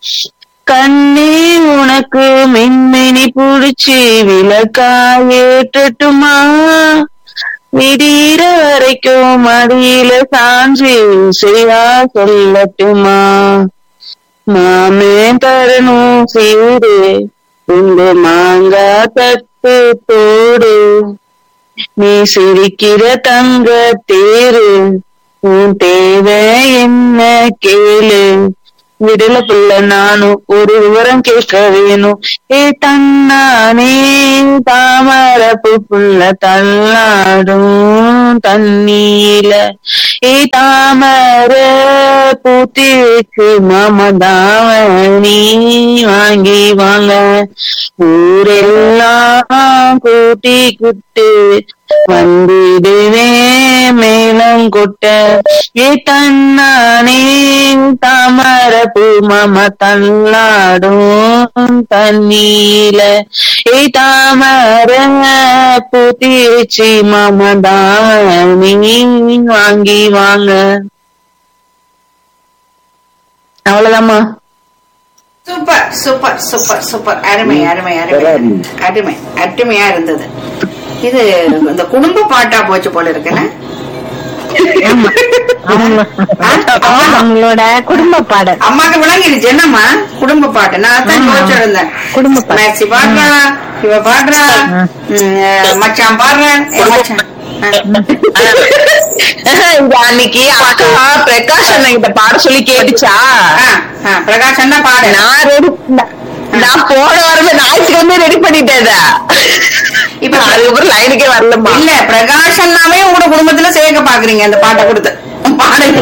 கண்ணே உனக்கு மின்மினி புடிச்சு விளக்காயேற்றட்டுமா விடிகிற வரைக்கும் மடியில சாஞ்சு செய்யா சொல்லட்டுமா மாமே தரணும் சீரு உங்க மாங்கா தட்டு தோடு நீ சிரிக்கிற தங்க தேரு உன் தேவை என்ன கேளு விடல புள்ள நானும் ஒரு விவரம் கேட்க வேணும் ஏ தன்னானே தாமரப்பு புள்ள தள்ளாடும் தண்ணீல ஏ தாமர பூத்தி வச்சு மாமதாவணி வாங்கி வாங்க ஊரெல்லாம் கூட்டி குட்டு வந்திடுவே மேளம் கொட்ட ஏ தன்னானே தாமரப்பு மாம தள்ளாடும் தண்ணீல ஏ தாமர பூத்தி வச்சு மாம தாவணி வாங்கி வாங்க அவ்வளவுதாம்மா சூப்பர் சூப்பர் சூப்பர் சூப்பர் அருமை அருமை அருமை அருமை அருமையா இருந்தது இது இந்த குடும்ப பாட்டா போச்சு போல இருக்குல்ல அவங்களோட குடும்ப பாடல் அம்மாக்கு விளங்கிடுச்சு என்னம்மா குடும்ப பாட்டு நான் அதான் யோசிச்சு இருந்தேன் குடும்ப பாட்டு. மேக்ஸி பாடுறா இவ பாடுறா ம், மச்சான் பாடுறேன் ஏ, மச்சான் ஆ. இந்த அன்னைக்கு அக்கா பிரகாஷ் அண்ணன் கிட்ட பாட சொல்லி கேட்டுச்சா ஆ, ஆ, பிரகாஷ் அண்ணா பாடு நான் ரெடி நான் போன வாரமே ஞாயிற்றுக்கிழமை ரெடி பண்ணிட்டேன் இத. இப்ப இப்ப அதுக்கப்புறம் லைனுக்கே வரலம்மா இல்ல பிரகாஷ் அண்ணாவே உங்களோட குடும்பத்துல சேர்க்க பாக்குறீங்க அந்த பாட்டை கொடுத்து பாடுங்க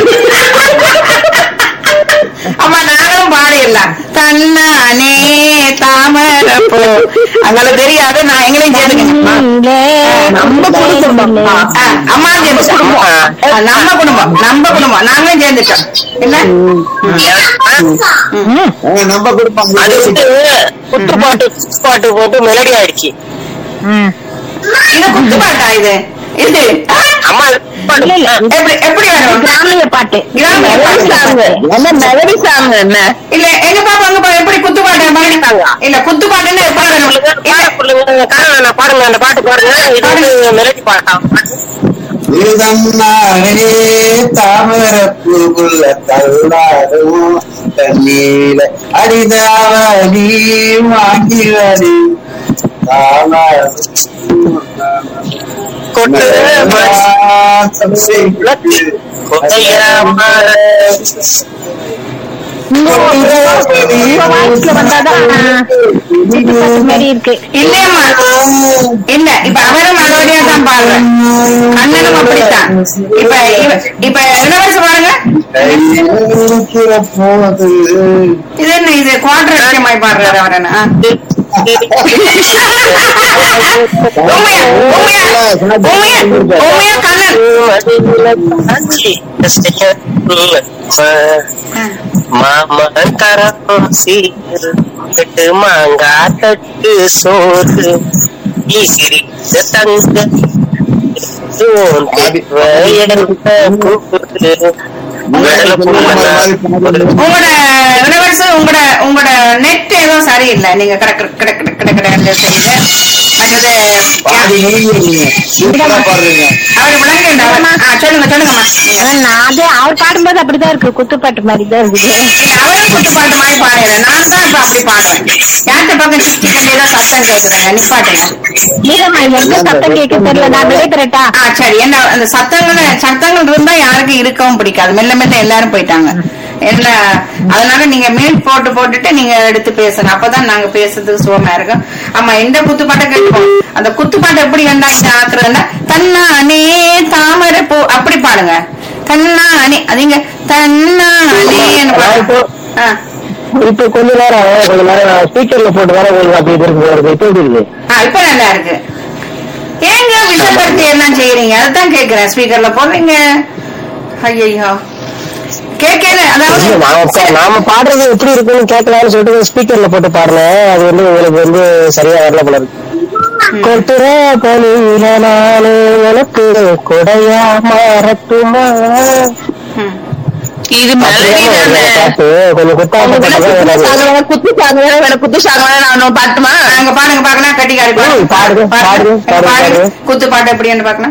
அம்மா நாங்களும் பாடிடலாம் தன்னானே தாமரப்போ அங்கால தெரியாது நான் எங்களையும் சேர்த்துக்கங்க நம்ம குடும்பம் ஆ, அம்மா சேர்ந்துட்டோம் ஆ, நம்ம குடும்பம் நம்ம குடும்பம் நாங்களும் சேர்ந்துட்டோம் இல்ல நம்ம குடும்பம் அது வந்து குத்து பாட்டு குத்து பாட்டு போட்டு மெலடி ஆயிடுச்சு இது குத்து பாட்டா இது இது ஆ, அம்மா இல்ல இல்ல எப்படி எப்படி வரும் கிராமிய பாட்டு கிராமிய மெலடி சாங் என்ன மெலடி சாங் என்ன இல்ல எங்க பாப்பா அங்க பாரு, எப்படி குத்து பாட்டு பாடிட்டாங்க இல்ல குத்து பாட்டுன்னு எப்படி வரும்? இல்ல, சொல்லுங்க காரணம் நான் பாடுங்க அந்த பாட்டு பாடுங்க இது வந்து மெலடி பாட்டாம் இதுதன்னானே தாமரப்பூக்குள்ள தள்ளாடும் தண்ணீர அடிதாவ நீ வாங்கி வரி கொட்டு உங்க வாய்ஸ்ல வந்தாதான் குத்து பாட்டு மாதிரி இருக்கு இல்லையம்மா இல்ல இப்ப அவரும் அதோடய தான் பாடுறேன் அண்ணனும் அப்படித்தான் இப்ப இவ- இப்ப இளவரசு பாருங்க போது இது என்ன இது குவார்டர் விஷயமாய் பாடுறாரு அவர் என்ன ஆ. உண்மையா உண்மையா உண்மையா உண்மையா கண்ணன் மாமன் கரம் சீர் கட்டு மாங்கா தட்டு சோறு நீ சிரித்த தங்க உன் தேவ எடுத்த கூப்பிடு வெடல புள்ள உங்களோட இளவரசு உங்களோட உங்களோட நெட் ஏதோ சரியில்லை நீங்க கிடக்கு கிடக்கு கிடக்கு கிடக்கு செய்யுங்க மற்றது பாடி முடிஞ்சீங்க சூப்பரா பாடுறீங்க அவர் விளங்க சொல்லுங்க சொல்லுங்கம்மா நீங்க. ஆனா நான் அது அவர் பாடும்போது அப்படிதான் இருக்கு குத்துப்பாட்டு மாதிரி தான் இருக்குது இல்ல, அவரும் குத்து பாட்டு மாதிரி பாடுறேன் நான் தான் இப்ப அப்படி பாடுறேன் யார்கிட்ட பக்கம் சிக்கி கண்டிதான் சத்தம் கேக்குதுங்க நிப்பாட்டுங்க நீரம்மா எங்க சத்தம் கேட்க தெரியல நான் விடைபெறட்டா ஆ சரி என்ன அந்த சத்தங்கள் சத்தங்கள் இருந்தா யாருக்கும் இருக்கவும் பிடிக்காது மெல்ல மெல்ல எல்லாரும் போயிட்டாங்க என்ன அதனால நீங்க மியூட் போட்டு போட்டுட்டு நீங்க எடுத்து பேசணும் அப்பதான் நாங்க பேசுறதுக்கு சுகமா இருக்கும் ஆமா எந்த குத்துப்பாட்டை கேட்போம் அந்த குத்துப்பாட்டை எப்படி கண்டாங்க ஆக்குறதுன்னா தன்னானே தாமரை பூ அப்படி பாடுங்க தன்னானே அதுங்க தன்னானேன்னு பாடுங்க ஆ. இப்ப கொஞ்ச நேரம் கொஞ்ச நேரம் ஸ்பீக்கர்ல போட்டு வர உங்களுக்கு அப்படி இருக்கு இருக்கு இப்ப எப்படி இருக்கு ஆ, இப்ப நல்லா இருக்கு ஏங்க விஷப்படுத்தி எல்லாம் செய்யறீங்க அதுதான் கேக்குறேன் ஸ்பீக்கர்ல போடுறீங்க ஐயோ கேட்கல அதாவது நாம பா- நாம பாடுறது எப்படி இருக்குன்னு கேட்கலாம்னு சொல்லிட்டு ஸ்பீக்கர்ல போட்டு பாடுறேன் அது வந்து உங்களுக்கு வந்து சரியா வரல போல இருக்கு கொட்டுற பணியில நானு உனக்கு கொடையா மாறட்டுமா ம். இது மெலடி தானே பாட்டு கொஞ்சம் குத்தாம சாங்கமான குத்து சாங்கமான வேணும் குத்து சாங்கமான நான் பாட்டுமா அங்க பாடுங்க பாக்கலாம் கட்டிக்காரி ம், பாடுங்க, பாடுங்க, பாடுங்க, பாடுங்க. குத்து பாட்டு எப்படின்னு பாக்கலாம்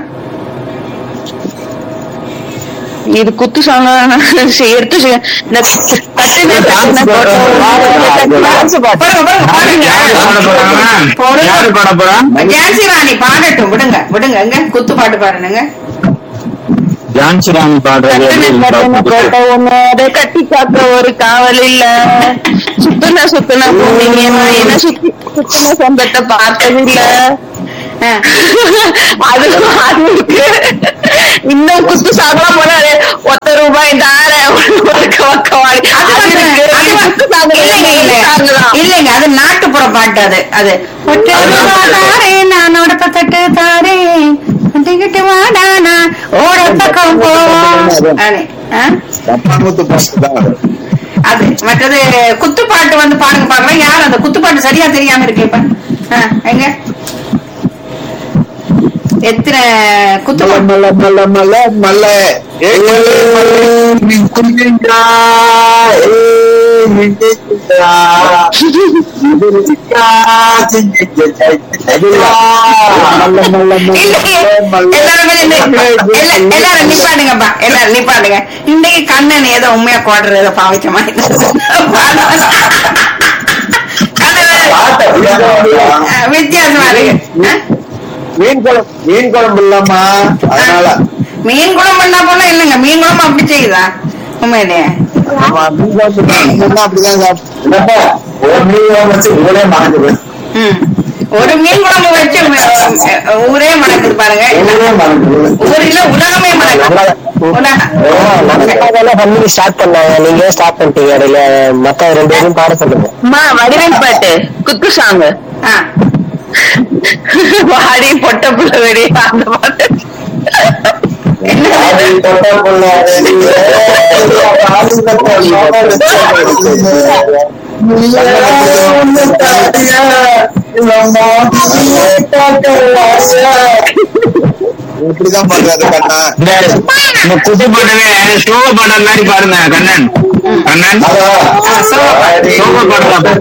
இது குத்து சாங்க எடுத்து செய்- இந்த தட்டுன தட்டுன போட்டோ. டான்ஸ் பாட்டு பாருங்க பாருங்க பாடுங்க போடுங்க. யாரு பாட போறா ஜான்சி ராணி பாடட்டும் விடுங்க விடுங்க எங்க குத்து பாட்டு பாடுங்க ஜான்சி ராணி பாடுறது எப்படி தட்டுன தட்டுன இருக்கு? போட்டோ ஒண்ணு அதை கட்டி காக்க ஒரு காவல் இல்ல சுத்துன சுத்துன பூமிங்க என்ன சுத்தி சுத்துன சொந்தத்தை பார்த்தது இல்ல அது அதுக்கு இன்னும் குத்து சாங்கலாம் போனாரு ஒத்த ரூபாய் தார வக்க வக்க வாடி அது அது வந்து- இருக்கு. அது இது வந்து- குத்து சாங்க இல்லைங்க, இல்லைங்க, இல்ல. சாங்கு தான். இல்லைங்க அது நாட்டுப்புற பாட்டு அது அது ஒற்றை ரூபா தாரேன், நான் உடப்ப தட்டு தாரேன் கட்டிக்கிட்டு வாடா நான் ஓட பக்கம் போவோம் அப்படி. ஆ? தப்பாமுத்து பாட்டு தான் அது. அது மற்றது குத்துப்பாட்டு வந்து பாடுங்க பாக்கலாம் யார் அந்த குத்துப்பாட்டு சரியா தெரியாம இருக்கு இப்ப ஆ, எங்க எத்தனை குத்து மல்ல மல்ல மல்ல மல்ல ஏ மல்ல மல்ல நீ குஞ்சிஞ்சா ஏ மிஞ்சிஞ்சா இதுக்கா சிஞ்சிஞ்சா மல்ல மல்ல இல்லையே. மல்ல எல்லாரும் கொஞ்சம் நி- எல்லா- எல்லாரும் நிப்பாடுங்கப்பா எல்லாரும் நிப்பாடுங்க இன்னைக்கு கண்ணன் ஏதோ உண்மையா கோடுற ஏதோ பாவிச்ச மாதிரி கண்ணன் அஹ், வித்தியாசமா இருக்கு அஹ்? மீன் குழம்பு மீன் குழம்பு இல்லாமா அதனால மீன் குழம்பு பண்ணா போல இல்லைங்க மீன் குழம்பு அப்படி செய்யுதா உண்மையிலேயே ஆமா, மீன் குழம்பு தான். முன்ன அப்படிதான் சாப்பிட்டோம். ஒரு மீன் குழம்பு வச்சு ஊரே மறந்துது ம். ஒரு மீன் குழம்பு வச்சு அஹ், ஊரே மணக்குது பாருங்க ஊரே மறந்துது ஊரில் உலகமே மணக்குது உலகம் ஃபேமிலி ஸ்டார்ட் பண்ணாங்க நீங்க ஸ்டார்ட் பண்ணிட்டீங்க இடையில மத்த ரெண்டு பேரும் பாட சொல்லுங்க அம்மா வடிவேல் பாட்டு குத்து சாங்கு ஆ வாடி பொட்ட புள்ள வெடி அந்த பாட்டு ஆதி தொட்ட புள்ள வெளியே, ஆதி தொட்ட புள்ள இப்படிதான் பண்றாரு கண்ணா இந்த குத்து பாட்டவே சோக பாடம் மாதிரி பாருங்க கண்ணன் கண்ணன் சோக பாடலாம்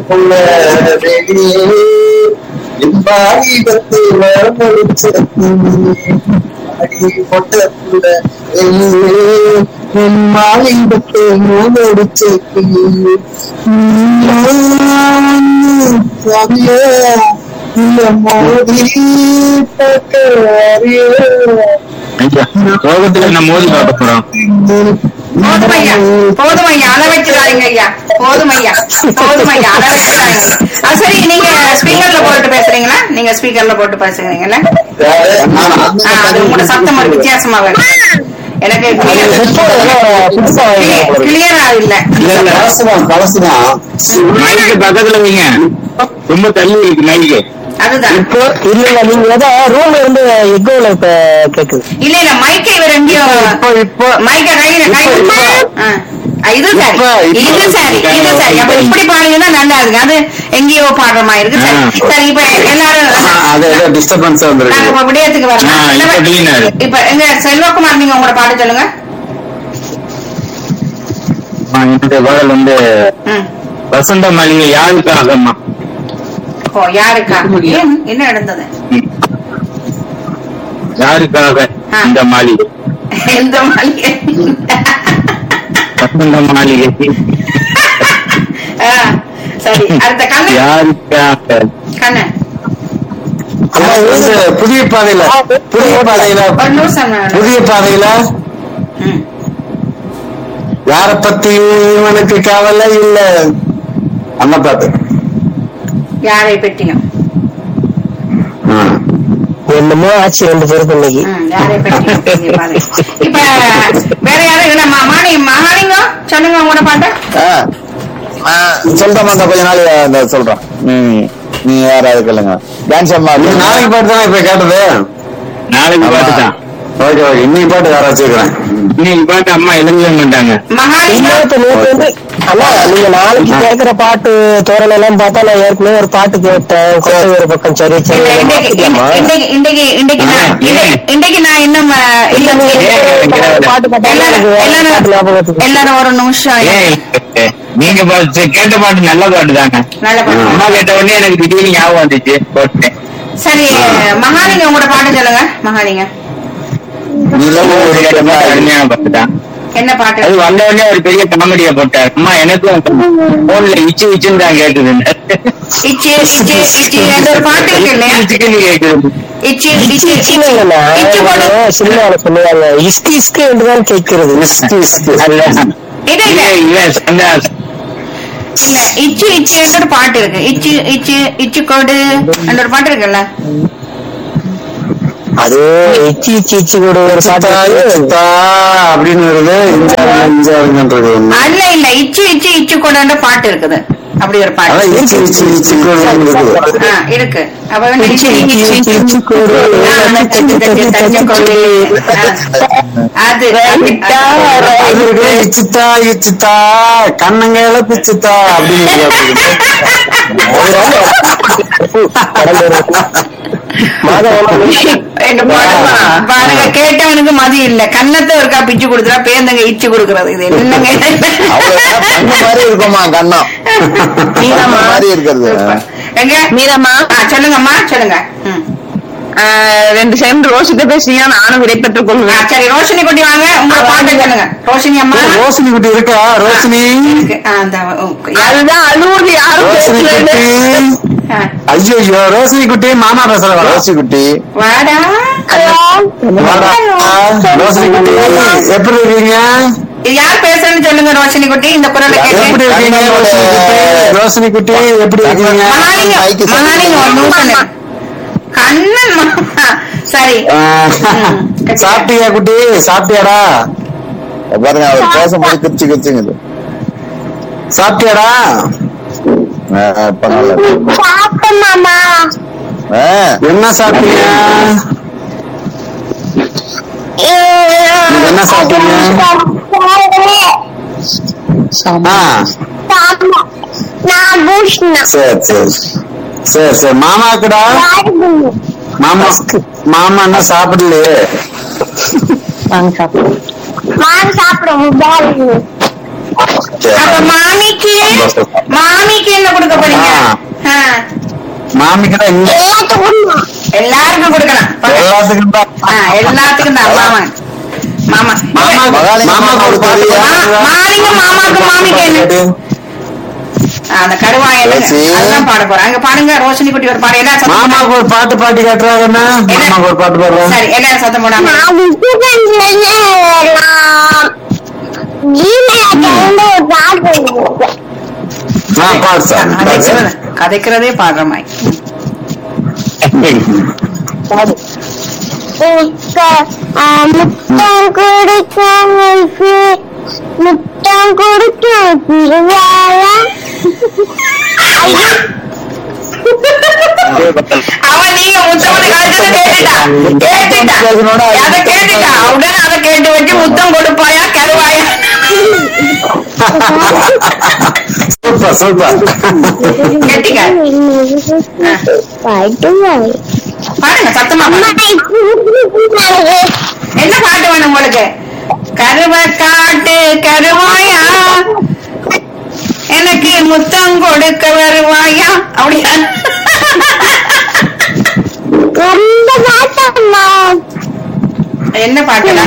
ஐயா, சோகத்துல என்ன மோதி பார்க்க போறோம் போதும் ஐயா போதும் ஐயா அள வச்சிடாதீங்க ஐயா போதும் ஐயா போதும் ஐயா அள வச்சிடாதீங்க ஆ, சரி நீங்க ஸ்பீக்கர்ல போட்டு பேசுறீங்களா நீங்க ஸ்பீக்கர்ல போட்டு பேசுறீங்கல்ல ஆ, அது உங்களோட சத்தம் ஒரு வித்தியாசமா வேணும் எனக்கு கிளியரா இல்ல கலசுதான் கலசுதான் மைக்கு பக்கத்துல வைங்க ரொம்ப தள்ளி இருக்கு மைக்கு அதுதான் இப்போ இல்ல நீங்க ஏதோ ரூம்ல இருந்து எக்கோல இப்ப கேக்குது இல்ல இல்ல மைக்கை இவர் எங்கேயோ இப்போ இப்போ மைக்க கையில கை ஆ. ஆ, இது சரி இப்ப- இப்ப- இது சரி இது சரி அப்ப இப்படி பாடுங்கன்னா நல்லா இருக்கு அது எங்கேயோ பாடுற மாதிரி இருக்கு சரி ஆ. சரி இப்ப எல்லாரும் அது ஏதோ டிஸ்டர்பன்ஸ் நாங்க வந்துருக்கு இப்ப விடயத்துக்கு ஆ, இப்ப வரலாம் clean ஆ இருக்கு. இப்ப எங்க செல்வகுமார் நீங்க உங்களோட பாட்டு சொல்லுங்க அம்மா, என்னுடைய பாடல் வந்து ம். வசந்த மளிகை யாருக்காகம்மா ஓ யாருக்கா ஏன் என்ன நடந்தது ம். யாருக்காக ஆ. இந்த மாளிகை எந்த மாளிகை வசந்த மாளிகை ஆ, சரி அடுத்த கண்ணன் யாருக்காக கண்ணன் அம்மா, இது வந்து புதிய பாதையில புதிய பாதையில ஒரு நிமிஷம் நான் புதிய பாதையில ம். யார பத்தி இவனுக்கு கவலை இல்ல அந்த பாட்டு யாரை பற்றியும் என்னமோ ஆச்சு ரெண்டு பேருக்கு இன்னைக்கு ம், யாரை பற்றியும் புதிய பாதை. இப்ப வேற யாரும் இல்ல மா- மாணி மகாலிங்க சொல்லுங்க உங்களோட பாட்டு சொல்றேன் அந்த கொஞ்ச நாள் இந்த சொல்றேன் ம் நீ யாராவது கேளுங்க டான்ஸ் அம்மா நீ நாளைக்கு பாட்டு தானே இப்ப கேட்டது நாளைக்கு பாட்டு தான் ஓகே ஓகே இன்னைக்கு பாட்டு வேற வச்சிருக்கிறேன் இன்னைக்கு பாட்டு அம்மா எழுதவே மாட்டாங்க மகாலிங்கம் இன்னொருத்த நேத்து வந்து அண்ணா நீங்க நாளைக்கு கேக்குற பாட்டு தோரணை எல்லாம் பார்த்தா நான் ஏற்கனவே ஒரு பாட்டு கேட்டேன் கொட்டை ஒரு பக்கம் சரி சரி இல்ல, இன்றைக்கு மாத்திக்கலாமா? இன்றைக்கு இன்றைக்கு இன்றைக்கு நான் ஆ, ஏன்? இன்றைக்கு- இன்றைக்கு நான் இன்னும் அஹ், இல்ல, ஏன்? பாட்டு கேட்டா எல்லாரும் எனக்கு வேற எல்லாரும் பாட்டு ஞாபகத்துக்கு எல்லாரும் ஒரு நிமிஷம் ஏன் நீங்க பாட்டு- கேட்ட பாட்டு நல்ல பாட்டு தானே நல்ல பாட்டு. அம்மா கேட்ட உடனே எனக்கு திடீர்னு ஞாபகம் வந்துச்சு போட்டேன் சரி மகாலிங்கம் உங்களோட பாட்டு சொல்லுங்க மகாலிங்கம் நிலவு ஒரு ஒரு கேட்ட கண்ணாடி. பாட்டு அருமையான பாட்டு தான் என்ன பாட்டு அது வந்த உடனே ஒரு பெரிய காமெடியா போட்டார் அம்மா எனக்கும் போன்ல இச்சு இச்சுன்னு தான் கேக்குது இச்சி இச்சி இச்சி அந்த ஒரு பாட்டு இருக்கு இல்லையா இச்சுக்குன்னு கேக்குது இச்சி இச்சி இச்சி இச்சின்னு இல்லைண்ணா. இச்சி போடு சினிமாவில் சொல்லுவாங்க இஸ்கு இஸ்கு என்றுதான் கேட்கிறது இஸ்கு, இஸ்கு. அல்ல இது இல்ல இவன் இவன் சந்தாஸ் இல்ல இச்சி இச்சி என்ற ஒரு பாட்டு இருக்கு இச்சி இச்சி இச்சி கோடு என்ற ஒரு பாட்டு இருக்குல்ல அது இச்சி இச்சி இச்சி கூட ஒரு பாட்டு சித்தா, இருக்கு. சித்தா அப்படின்னு வருது இஞ்சாருங்க இஞ்சாருங்கன்றது ஒண்ணு அல்ல இல்ல இச்சி இச்சி இச்சி கோடுன்ற பாட்டு இருக்குது அப்படி ஒரு அதான் பாட்டு இச்சி இச்சி இச்சி கோடுன்னு இருக்குது ஆ, இருக்கு அப்ப வந்து இச்சி இச்சி இச்சி இச்சி கோடு. ஆ, அந்த தச்சு தச்சு தச்சு கோடு. ஆ, அது அது, அது. அது இருக்கு இச்சித்தா இச்சித்தா கண்ணங்கையில பிச்சித்தா அப்படின்னு இருக்கு. கடந்த ஒரு மாதம் ஒண்ணு. எங்க பாருங்க பாருங்க கேட்டவனுக்கு மதி இல்ல கண்ணத்தை ஒருக்கா பிச்சு கொடுத்துறா பேந்தங்க இச்சு கொடுக்கறது இது என்னங்க அவ்வளவுதான் பண்ண மாதிரி இருக்குமா கண்ணம் பண்ண மாதிரி இருக்கிறது எங்க மீரம்மா ஆ, சொல்லுங்கம்மா சொல்லுங்க ம். ஆஹ் ரெண்டு செகண்ட் ரோஷிட்ட பேசினீங்க நானும் விடைபெற்றுக் ஆ, கொள்வேன் சரி ரோஷினி குட்டி வாங்க உங்க பாட்டு சொல்லுங்க ரோஷினி அம்மா ரோஷினி குட்டி இருக்கா ரோஷினி இருக்கு. ஆ, அந்த, ஓ, யாரு? அதுதான் அழுவுது யாரும் ரோஷினி பேசலன்னு குட்டி ஆ, ஐயோ ஐயோ ரோஷினி குட்டி மாமா பேசுற ரோசி குட்டி வாடா ரோஷினி குட்டி எப்படி இருக்கீங்க இது யார் பேசுறேன்னு சொல்லுங்க ரோஷினி குட்டி இந்த குரலை எப்படி கேட்டு இருக்கீங்க ரோஷினி குட்டி ரோஷினி குட்டி எப்படி இருக்கீங்க மகாலிங்கம் மைக்கு சத்தம் மகாலிங்கம் ஒரு நிமிஷம் நில்லு. கண்ணன் மா- சரி ஆ, சாப்பிட்டியா குட்டி சாப்பிட்டியாடா பாருங்க அவர் பேசும்போது கிரிச்சு கிரிச்சுங்குது சாப்பிட்டியாடா ஆ, பரவாயில்ல சாப்பிட்டேன் மாமா ஆ, என்ன சாப்பிட்டீங்க நீங்க என்ன சாப்பிட்டீங்க ஆ, நான் பூஷ்ணா சரி சரி சரி சரி மாமாக்குடா மாமா மாமா என்ன சாப்பிடலையே வாங்க சாப்பிடுவோம் பாருங்க சரி. அப்ப மாமிக்கு மாமிக்கு என்ன கொடுக்க போறீங்க ஆ. ஆ, மாமிக்கு தான் இங்க எல்லாத்துக்கும் எல்லாருக்கும் கொடுக்கலாம் எல்லாத்துக்கும் தான் ஆ, எல்லாத்துக்கும் தான் மாமா மாமா மாமா மகாலிங்க மாமாக்கு ஒரு பாட்டு மாமா பாடுங்க. மா- மாலிங்க மாமாக்கு மாமிக்கு என்ன ஆ, அந்த கருவாய் ரோசி. அதுதான் பாட போறேன் அங்க பாடுங்க ரோஷினி குட்டி ஒரு பாடு எல்லாரும் சத்தம் போடாம. மாமாக்கு ஒரு பாட்டு பாட்டி காட்டுறாங்கண்ணா மாமாக்கு ஒரு பாட்டு பாடுறேன் சரி எல்லாரும் சத்தம் போடாம நான் விஜயகாந்த்ல எல்லாம் ஜிமெயில் அக்கௌண்ட் ஒரு பாட்டு எழுதியிருக்கேன். ஆ பாடு சார் பாடு கதைக்கிறது சார். கதைக்கிறதே பாடுற மாதிரி இப்ப, ஆ, முத்தம் கொடுத்தவனுக்கு முத்தம் கொடுக்க திருவாயா அவன் நீங்க முத்தம் கழிச்சதை கேட்டுட்டா கேட்டுட்டா அதை கேட்டுட்டா உடனே அதை கேட்டு வச்சு முத்தம் கொடுப்பாயா கருவாயா சூப்பர் சூப்பர் கெட்டிக்க பாட்டு பாடு. பாருங்க சத்தமா அம்மா, பாருங்க. இது என்ன பாட்டு வேணும் உங்களுக்கு கருவ காட்டு கருவாயா எனக்கு முத்தம் கொடுக்க வருவாயா அப்படியா ரொம்ப பாட்டம்மா என்ன பாட்டுடா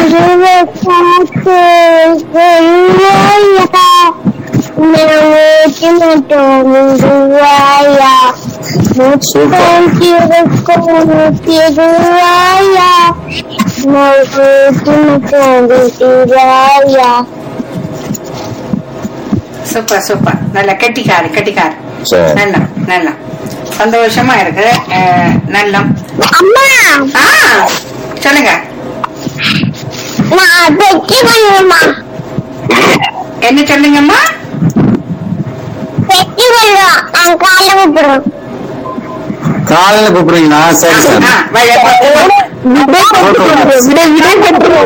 சூப்பர் சூப்பர் நல்ல கெட்டிக்காரு கெட்டிக்காரு சரி. நல்லா நல்லா சந்தோஷமா இருக்கு அஹ், நல்லா அம்மா ஆ சொல்லுங்க நான் வெற்றி பண்ணுவேம்மா என்ன சொல்லுங்கம்மா வெற்றி பண்ணுவோம் நான் காலைல கூப்பிடுவோம் காலையில கூப்பிடுறீங்களா சரி ஆ, சார் வ- விடை பெற்று- விடை விடை பெற்று-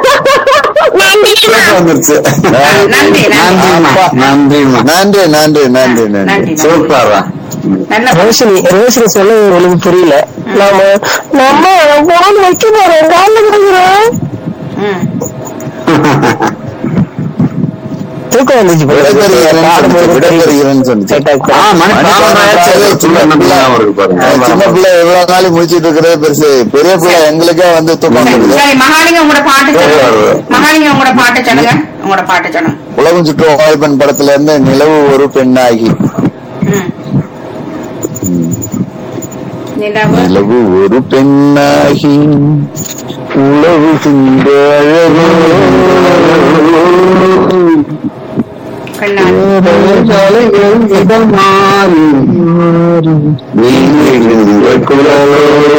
பேச வந்துருச்சு நன்றி நன்றி நன்றிம்மா நன்றிம்மா நன்றி நன்றி நன்றி நன்றி நன்றி சூப்பர்ரா நல்ல ரோஷினி ரோஷினி சொல்ல எனக்கு புரியல நாம நம்ம போன் வைக்க போறோம் காலைல கொடுக்குறோம் ம். தூக்கம் வந்துச்சு போல. விடைபெறுகிறேன்னு பாடும்போது சொன்னுச்சு, விடைபெறுகிறேன்னு சொன்னுச்சு. கேட்டா ஆ, மணி மணி பதினொன்று ஆயிடுச்சு. பதினொன்று சின்ன சின்ன பிள்ளை பிள்ளை. அவருக்கு பாருங்க. அஹ் சின்ன பிள்ளை எவ்வளவு நாள் முடிச்சிட்டு இருக்கிறதே பெருசு பெரிய பிள்ளை எங்களுக்கே வந்து தூக்கம் சரி, வருது சரி மகாலிங்கம் உங்களோட பாட்டு சொல்லுங்க மகாலிங்கம் உங்களோட பாட்டு சொல்லுங்க உங்களோட பாட்டு சொல்லுங்க உலகம் சுற்றும் வாய்ப்பெண் படத்துல இருந்து நிலவு ஒரு பெண்ணாகி ம். நிலவு நிலவு ஒரு பெண்ணாகி உழவுகின்ற அழகோ கண்ணாடி நீந்துகின்ற குழலோ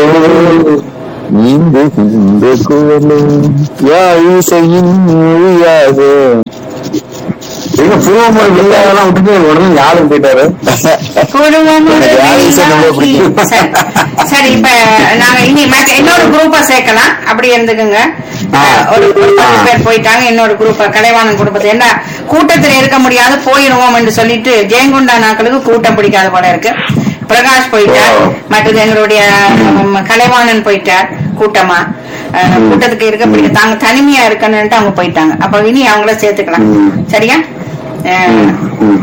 நீந்துகின்ற குழலோ யாழிசையின் மொழியாக எங்க பூர்வமொழி வில்லாதெல்லாம் விட்டுட்டு உடனே யாரும் போயிட்டாரு குடும்பம் ஒரு எனக்கு யாரை இசை ரொம்ப பிடிக்கும். சரி. சரி இப்ப நாங்க இனி மற்ற இன்னொரு குரூப்ப சேர்க்கலாம் அப்படி இருந்துக்குங்க ஆ. ஒரு ஒரு பத்து ஆ. பேர் போயிட்டாங்க இன்னொரு குரூப்ப கலைவாணன் குடும்பத்தை என்ன கூட்டத்தில் இருக்க முடியாது போயிடுவோம் என்று சொல்லிட்டு ஜெயங்குண்டா நாக்களுக்கு கூட்டம் பிடிக்காத போல இருக்கு பிரகாஷ் போயிட்டார் ஓ. மற்றது எங்களுடைய ம், கலைவாணன் போயிட்டார் கூட்டமா அஹ், கூட்டத்துக்கு இருக்க பிடிக்க தாங்க தனிமையா இருக்கணும்ட்டு அவங்க போயிட்டாங்க அப்ப இனி அவங்கள சேர்த்துக்கலாம் ம். சரியா அஹ், ம்.